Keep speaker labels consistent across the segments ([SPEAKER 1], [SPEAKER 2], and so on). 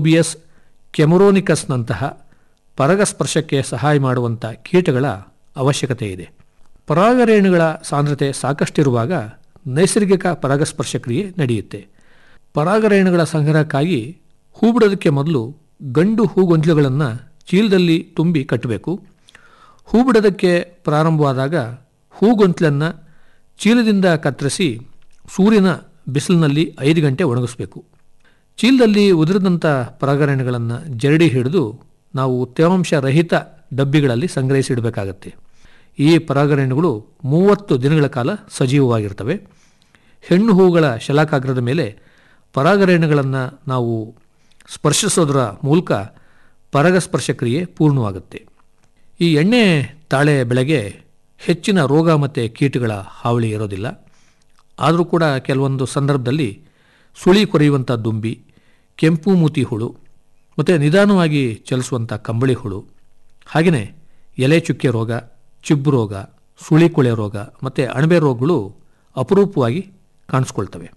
[SPEAKER 1] ಯುಫೋರ್ಬಿಯಸ್ ಕೆಮರೋನಿಕಸ್ನಂತಹ ಪರಾಗಸ್ಪರ್ಶಕ್ಕೆ ಸಹಾಯ ಮಾಡುವಂಥ ಕೀಟಗಳ ಅವಶ್ಯಕತೆ ಇದೆ ಪರಾಗರೇಣುಗಳ ಸಾಂದ್ರತೆ ಸಾಕಷ್ಟಿರುವಾಗ ನೈಸರ್ಗಿಕ ಪರಾಗಸ್ಪರ್ಶ ಕ್ರಿಯೆ ನಡೆಯುತ್ತೆ ಪರಾಗರೇಣುಗಳ ಸಂಗ್ರಹಕ್ಕಾಗಿ ಹೂ ಬಿಡೋದಕ್ಕೆ ಮೊದಲು ಗಂಡು ಹೂಗೊಂಚಲುಗಳನ್ನು ಚೀಲದಲ್ಲಿ ತುಂಬಿ ಕಟ್ಟಬೇಕು ಹೂ ಬಿಡೋದಕ್ಕೆ ಪ್ರಾರಂಭವಾದಾಗ ಹೂಗೊಂಚಲನ್ನು ಚೀಲದಿಂದ ಕತ್ತರಿಸಿ ಸೂರ್ಯನ ಬಿಸಿಲಿನಲ್ಲಿ ಐದು ಗಂಟೆ ಒಣಗಿಸ್ಬೇಕು ಚೀಲದಲ್ಲಿ ಉದುರಿದಂಥ ಪರಾಗರೇಣುಗಳನ್ನು ಜರಡಿ ಹಿಡಿದು ನಾವು ತೇವಾಂಶ ರಹಿತ ಡಬ್ಬಿಗಳಲ್ಲಿ ಸಂಗ್ರಹಿಸಿಡಬೇಕಾಗತ್ತೆ ಈ ಪರಾಗರೇಣುಗಳು ಮೂವತ್ತು ದಿನಗಳ ಕಾಲ ಸಜೀವವಾಗಿರ್ತವೆ ಹೆಣ್ಣು ಹೂಗಳ ಶಲಾಕಾಗ್ರದ ಮೇಲೆ ಪರಾಗರೇಣುಗಳನ್ನು ನಾವು ಸ್ಪರ್ಶಿಸೋದರ ಮೂಲಕ ಪರಾಗಸ್ಪರ್ಶ ಕ್ರಿಯೆ ಪೂರ್ಣವಾಗುತ್ತೆ ಈ ಎಣ್ಣೆ ತಾಳೆ ಬೆಳೆಗೆ ಹೆಚ್ಚಿನ ರೋಗ ಮತ್ತು ಕೀಟಗಳ ಹಾವಳಿ ಇರೋದಿಲ್ಲ ಆದರೂ ಕೂಡ ಕೆಲವೊಂದು ಸಂದರ್ಭದಲ್ಲಿ ಸುಳಿ ಕೊರೆಯುವಂಥ ದುಂಬಿ ಕೆಂಪು ಮೂತಿ ಹುಳು ಮತ್ತು ನಿಧಾನವಾಗಿ ಚಲಿಸುವಂಥ ಕಂಬಳಿ ಹುಳು ಹಾಗೆಯೇ ಎಲೆ ಚುಕ್ಕೆ ರೋಗ ಚಿಬ್ಬು ರೋಗ ಸುಳಿ ಕೊಳೆ ರೋಗ ಮತ್ತು ಅಣಬೆ ರೋಗಗಳು ಅಪರೂಪವಾಗಿ ಕಾಣಿಸ್ಕೊಳ್ತವೆ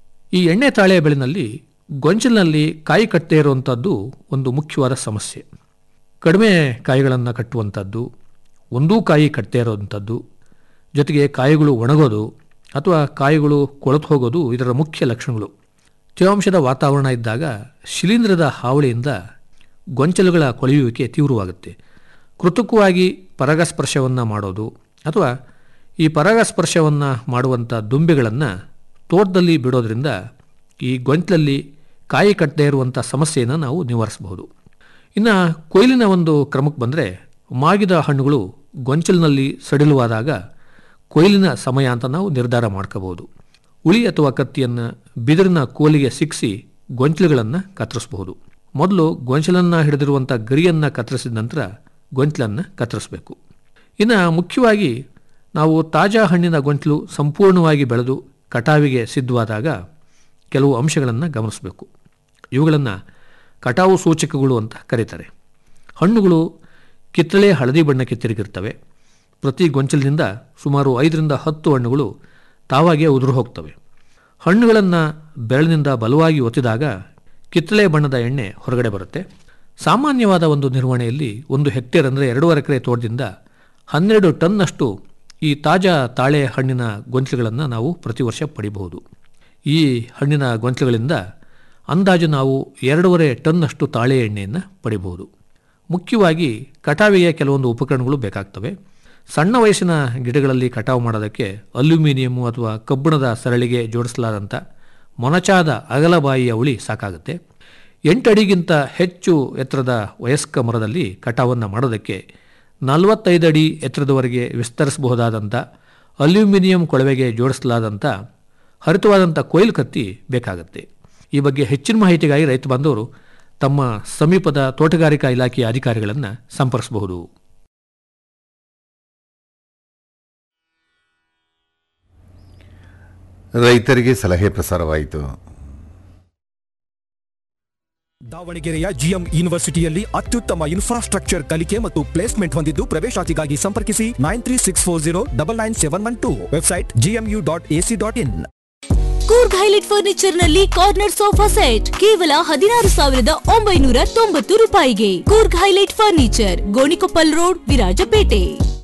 [SPEAKER 1] ಈ ಎಣ್ಣೆ ತಾಳೆ ಬೆಳೆನಲ್ಲಿ ಗೊಂಚಲಿನಲ್ಲಿ ಕಾಯಿ ಕಟ್ಟದೇ ಇರುವಂಥದ್ದು ಒಂದು ಮುಖ್ಯವಾದ ಸಮಸ್ಯೆ ಕಡಿಮೆ ಕಾಯಿಗಳನ್ನು ಕಟ್ಟುವಂಥದ್ದು ಒಂದೂ ಕಾಯಿ ಕಟ್ಟದೇ ಇರೋವಂಥದ್ದು ಜೊತೆಗೆ ಕಾಯಿಗಳು ಒಣಗೋದು ಅಥವಾ ಕಾಯಿಗಳು ಕೊಳೆತು ಹೋಗೋದು ಇದರ ಮುಖ್ಯ ಲಕ್ಷಣಗಳು ತೇವಾಂಶದ ವಾತಾವರಣ ಇದ್ದಾಗ ಶಿಲೀಂಧ್ರದ ಹಾವಳಿಯಿಂದ ಗೊಂಚಲುಗಳ ಕೊಳೆಯುವಿಕೆ ತೀವ್ರವಾಗುತ್ತೆ ಕೃತಕವಾಗಿ ಪರಾಗಸ್ಪರ್ಶವನ್ನು ಮಾಡೋದು ಅಥವಾ ಈ ಪರಾಗಸ್ಪರ್ಶವನ್ನು ಮಾಡುವಂಥ ದುಂಬೆಗಳನ್ನು ತೋಟದಲ್ಲಿ ಬಿಡೋದ್ರಿಂದ ಈ ಗೊಂಚಲಲ್ಲಿ ಕಾಯಿ ಕಟ್ಟದೇ ಇರುವಂಥ ಸಮಸ್ಯೆಯನ್ನು ನಾವು ನಿವಾರಿಸಬಹುದು ಇನ್ನು ಕೊಯ್ಲಿನ ಒಂದು ಕ್ರಮಕ್ಕೆ ಬಂದರೆ ಮಾಗಿದ ಹಣ್ಣುಗಳು ಗೊಂಚಲಿನಲ್ಲಿ ಸಡಿಲವಾದಾಗ ಕೊಯ್ಲಿನ ಸಮಯ ಅಂತ ನಾವು ನಿರ್ಧಾರ ಮಾಡ್ಕೋಬಹುದು ಉಳಿ ಅಥವಾ ಕತ್ತಿಯನ್ನು ಬಿದಿರಿನ ಕೋಲಿಗೆ ಸಿಕ್ಕಿಸಿ ಗೊಂಚಲುಗಳನ್ನು ಕತ್ತರಿಸಬಹುದು ಮೊದಲು ಗೊಂಚಲನ್ನು ಹಿಡಿದಿರುವಂಥ ಗರಿಯನ್ನು ಕತ್ತರಿಸಿದ ನಂತರ ಗೊಂಚಲನ್ನು ಕತ್ತರಿಸಬೇಕು ಇನ್ನು ಮುಖ್ಯವಾಗಿ ನಾವು ತಾಜಾ ಹಣ್ಣಿನ ಗೊಂಚಲು ಸಂಪೂರ್ಣವಾಗಿ ಬೆಳೆದು ಕಟಾವಿಗೆ ಸಿದ್ಧವಾದಾಗ ಕೆಲವು ಅಂಶಗಳನ್ನು ಗಮನಿಸಬೇಕು ಇವುಗಳನ್ನು ಕಟಾವು ಸೂಚಕಗಳು ಅಂತ ಕರೀತಾರೆ ಹಣ್ಣುಗಳು ಕಿತ್ತಳೆ ಹಳದಿ ಬಣ್ಣಕ್ಕೆ ತಿರುಗಿರ್ತವೆ ಪ್ರತಿ ಗೊಂಚಲಿನಿಂದ ಸುಮಾರು ಐದರಿಂದ ಹತ್ತು ಹಣ್ಣುಗಳು ತಾವಾಗೇ ಉದುರು ಹೋಗ್ತವೆ ಹಣ್ಣುಗಳನ್ನು ಬೆರಳಿನಿಂದ ಬಲವಾಗಿ ಒತ್ತಿದಾಗ ಕಿತ್ತಳೆ ಬಣ್ಣದ ಎಣ್ಣೆ ಹೊರಗಡೆ ಬರುತ್ತೆ ಸಾಮಾನ್ಯವಾದ ಒಂದು ನಿರ್ವಹಣೆಯಲ್ಲಿ ಒಂದು ಹೆಕ್ಟೇರ್ ಅಂದರೆ ಎರಡೂವರೆ ಎಕರೆ ತೋಟದಿಂದ ಹನ್ನೆರಡು ಟನ್ನಷ್ಟು ಈ ತಾಜಾ ತಾಳೆ ಹಣ್ಣಿನ ಗೊಂಚಲುಗಳನ್ನು ನಾವು ಪ್ರತಿ ವರ್ಷ ಪಡಿಬಹುದು ಈ ಹಣ್ಣಿನ ಗೊಂಚಲುಗಳಿಂದ ಅಂದಾಜು ನಾವು ಎರಡೂವರೆ ಟನ್ನಷ್ಟು ತಾಳೆ ಎಣ್ಣೆಯನ್ನು ಪಡಿಬಹುದು ಮುಖ್ಯವಾಗಿ ಕಟಾವಿಗೆ ಕೆಲವೊಂದು ಉಪಕರಣಗಳು ಬೇಕಾಗ್ತವೆ ಸಣ್ಣ ವಯಸ್ಸಿನ ಗಿಡಗಳಲ್ಲಿ ಕಟಾವು ಮಾಡೋದಕ್ಕೆ ಅಲ್ಯೂಮಿನಿಯಮ್ಮು ಅಥವಾ ಕಬ್ಬಿಣದ ಸರಳಿಗೆ ಜೋಡಿಸಲಾದಂಥ ಮೊನಚಾದ ಅಗಲಬಾಯಿಯ ಉಳಿ ಸಾಕಾಗುತ್ತೆ ಎಂಟು ಅಡಿಗಿಂತ ಹೆಚ್ಚು ಎತ್ತರದ ವಯಸ್ಕ ಮರದಲ್ಲಿ ಕಟಾವನ್ನು ಮಾಡೋದಕ್ಕೆ ನಲವತ್ತೈದು ಅಡಿ ಎತ್ತರದವರೆಗೆ ವಿಸ್ತರಿಸಬಹುದಾದಂಥ ಅಲ್ಯೂಮಿನಿಯಂ ಕೊಳವೆಗೆ ಜೋಡಿಸಲಾದಂಥ ಹರಿತವಾದಂಥ ಕೊಯ್ಲು ಕತ್ತಿ ಬೇಕಾಗುತ್ತೆ ಈ ಬಗ್ಗೆ ಹೆಚ್ಚಿನ ಮಾಹಿತಿಗಾಗಿ ರೈತ ಬಾಂಧವರು ತಮ್ಮ ಸಮೀಪದ ತೋಟಗಾರಿಕಾ ಇಲಾಖೆಯ ಅಧಿಕಾರಿಗಳನ್ನು ಸಂಪರ್ಕಿಸಬಹುದು
[SPEAKER 2] ರೈತರಿಗೆ ಸಲಹೆ ಪ್ರಸಾರವಾಯಿತು
[SPEAKER 3] ದಾವಣಗೆರೆಯ ಜಿಎಂ ಯೂನಿವರ್ಸಿಟಿಯಲ್ಲಿ ಅತ್ಯುತ್ತಮ ಇನ್ಫ್ರಾಸ್ಟ್ರಕ್ಚರ್ ಕಲಿಕೆ ಮತ್ತು ಪ್ಲೇಸ್ಮೆಂಟ್ ಹೊಂದಿದ್ದು ಪ್ರವೇಶಾತಿಗಾಗಿ ಸಂಪರ್ಕಿಸಿ nine three six four zero double nine seven one two website GMU dot AC dot in
[SPEAKER 4] Coorg highlight furniture ನಲ್ಲಿ ಕಾರ್ನರ್ ಸೋಫಾ ಸೆಟ್ ಕೇವಲ ಹದಿನಾರು ಸಾವಿರದ ಒಂಬೈನೂರ ತೊಂಬತ್ತು ರೂಪಾಯಿಗೆ Coorg highlight furniture Gonikoppal road Virajpet